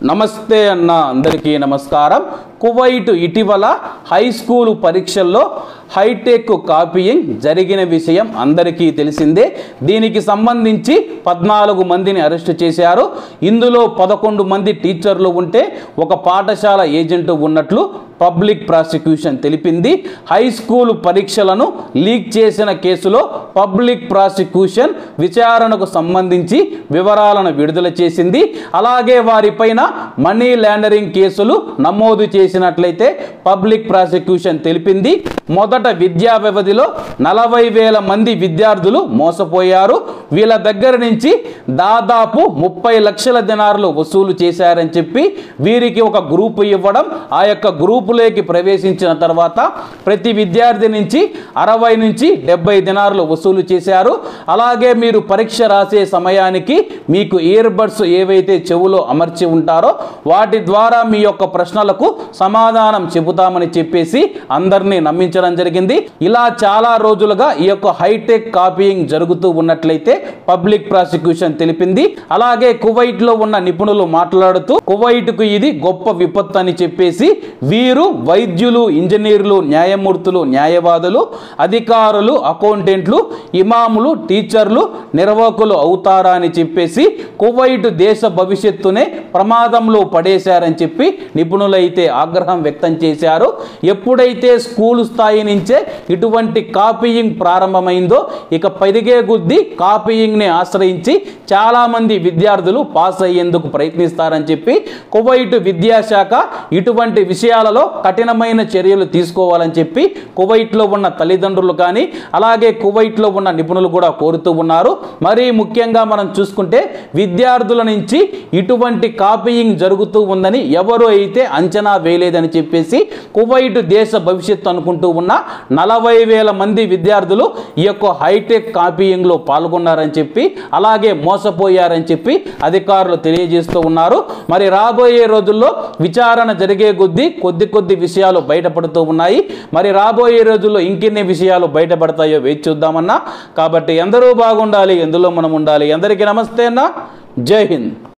నమస్తే అన్న అందరికీ నమస్కారం కువైట్ ఇటీవల హై స్కూల్ పరీక్షల్లో హైటెక్ కాపీయింగ్ జరిగిన విషయం అందరికీ తెలిసిందే దీనికి సంబంధించి పద్నాలుగు మందిని అరెస్టు చేశారు ఇందులో పదకొండు మంది టీచర్లు ఉంటే ఒక పాఠశాల ఏజెంట్ ఉన్నట్లు పబ్లిక్ ప్రాసిక్యూషన్ తెలిపింది హై స్కూల్ పరీక్షలను లీక్ చేసిన కేసులో పబ్లిక్ ప్రాసిక్యూషన్ విచారణకు సంబంధించి వివరాలను విడుదల చేసింది అలాగే వారిపైన మనీ లాండరింగ్ కేసులు నమోదు చేసినట్లయితే పబ్లిక్ ప్రాసిక్యూషన్ తెలిపింది మొదట విద్యా వ్యవధిలో నలభై వేల మంది విద్యార్థులు మోసపోయారు వీళ్ళ దగ్గర నుంచి దాదాపు ముప్పై లక్షల దినారులు వసూలు చేశారని చెప్పి వీరికి ఒక గ్రూపు ఇవ్వడం ఆ యొక్క గ్రూపులోకి ప్రవేశించిన తర్వాత ప్రతి విద్యార్థి నుంచి అరవై నుంచి డెబ్బై దినారులు వసూలు చేశారు అలాగే మీరు పరీక్ష రాసే సమయానికి మీకు ఇయర్ బడ్స్ ఏవైతే చెవులో అమర్చి ఉంటారో వాటి ద్వారా మీ యొక్క ప్రశ్నలకు సమాధానం చెబుతామని చెప్పేసి అందరినీ నమ్మించడం జరిగింది ఇలా చాలా రోజులుగా ఈ యొక్క హైటెక్ కాపీయింగ్ జరుగుతూ ఉన్నట్లయితే పబ్లిక్ ప్రాసిక్యూషన్ తెలిపింది అలాగే కువైట్ లో ఉన్న నిపుణులు మాట్లాడుతూ కువైట్ కు ఇది గొప్ప విపత్తు అని చెప్పేసి వీరు వైద్యులు ఇంజనీర్లు న్యాయమూర్తులు న్యాయవాదులు అధికారులు అకౌంటెంట్లు ఇమాములు టీచర్లు నిర్వాహకులు అవుతారా అని చెప్పేసి కువైట్ దేశ భవిష్యత్తునే ప్రమాదంలో పడేశారని చెప్పి నిపుణులైతే ఆగ్రహం వ్యక్తం చేశారు ఎప్పుడైతే స్కూల్ స్థాయి నుంచే ఇటువంటి కాపీయింగ్ ప్రారంభమైందో ఇక పెరిగే కొద్దీ కాపీయింగ్ని ఆశ్రయించి చాలామంది విద్యార్థులు పాస్ అయ్యేందుకు ప్రయత్నిస్తారని చెప్పి కువైట్ విద్యాశాఖ ఇటువంటి విషయాలలో కఠినమైన చర్యలు తీసుకోవాలని చెప్పి కువైట్లో ఉన్న తల్లిదండ్రులు కానీ అలాగే కువైట్లో ఉన్న నిపుణులు కూడా కోరుతూ ఉన్నారు మరీ ముఖ్యంగా మనం చూసుకుంటే విద్యార్థుల నుంచి ఇటువంటి కాపీయింగ్ జరుగుతూ ఉందని ఎవరు అయితే అంచనా వేయలేదని చెప్పేసి కువైట్ దేశ భవిష్యత్తు అనుకుంటూ ఉన్న నలభై వేల మంది విద్యార్థులు ఈ యొక్క హైటెక్ కాపీయింగ్లో పాల్గొన్నారని చెప్పి అలాగే మోసపోయారని చెప్పి అధికారులు తెలియజేస్తూ ఉన్నారు మరి రాబోయే రోజుల్లో విచారణ జరిగే కొద్దీ కొద్ది కొద్ది విషయాలు బయటపడుతూ ఉన్నాయి మరి రాబోయే రోజుల్లో ఇంకెన్ని విషయాలు బయటపడతాయో వేచి చూద్దామన్నా కాబట్టి అందరూ బాగుండాలి ఎందులో మనం ఉండాలి అందరికీ నమస్తే అన్న జై హింద్